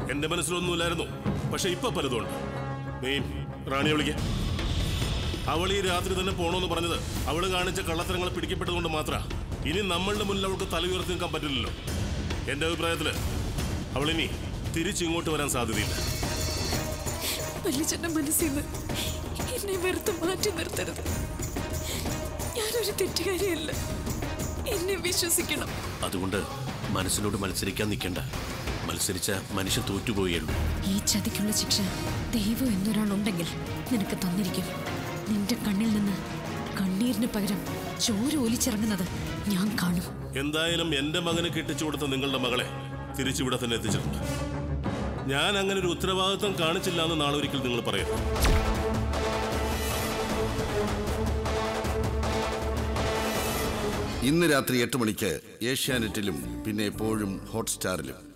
എന്റെ മനസ്സിലൊന്നുമില്ലായിരുന്നു പക്ഷെ ഇപ്പൊ പലതുണ്ട് നീ റാണിയെ വിളിക്ക അവൾ ഈ രാത്രി തന്നെ പോണോന്ന് പറഞ്ഞത് അവള് കാണിച്ച കള്ളത്തരങ്ങളെ പിടിക്കപ്പെട്ടതുകൊണ്ട് മാത്ര ഇനി നമ്മളുടെ മുന്നിൽ അവൾക്ക് തല ഉയർത്തി നിൽക്കാൻ പറ്റില്ലല്ലോ എന്റെ അഭിപ്രായത്തില് അവളിനി തിരിച്ചിങ്ങോട്ട് വരാൻ സാധ്യതയില്ല വല്യച്ഛന്റെ മനസ്സിൽ നിന്ന് എന്നെ വെറുതെ മാറ്റി നിർത്തരുത് ഞാനൊരു തെറ്റുകാരിയല്ല എന്നെ വിശ്വസിക്കണം അതുകൊണ്ട് മനസ്സിനോട് മത്സരിക്കാൻ നിൽക്കണ്ട മത്സരിച്ച മനുഷ്യൻ തോറ്റുപോയുള്ളൂ ഈ ചതിക്കുള്ള ശിക്ഷ ദൈവം എന്നൊരാളുണ്ടെങ്കിൽ നിനക്ക് തന്നിരിക്കും നിന്റെ കണ്ണിൽ നിന്ന് കണ്ണീരിന് പകരം ചോര ഒലിച്ചിറങ്ങുന്നത് ഞാൻ കാണും എന്തായാലും എന്റെ മകന് കെട്ടിച്ചു കൊടുത്ത നിങ്ങളുടെ മകളെ തിരിച്ചിവിടെ തന്നെ എത്തിച്ചിട്ടുണ്ട് ഞാൻ അങ്ങനെ ഒരു ഉത്തരവാദിത്വം കാണിച്ചില്ല എന്ന് നാളെ ഒരിക്കൽ നിങ്ങൾ പറയും ഇന്ന് രാത്രി എട്ട് മണിക്ക് ഏഷ്യാനെറ്റിലും പിന്നെ എപ്പോഴും ഹോട്ട്സ്റ്റാറിലും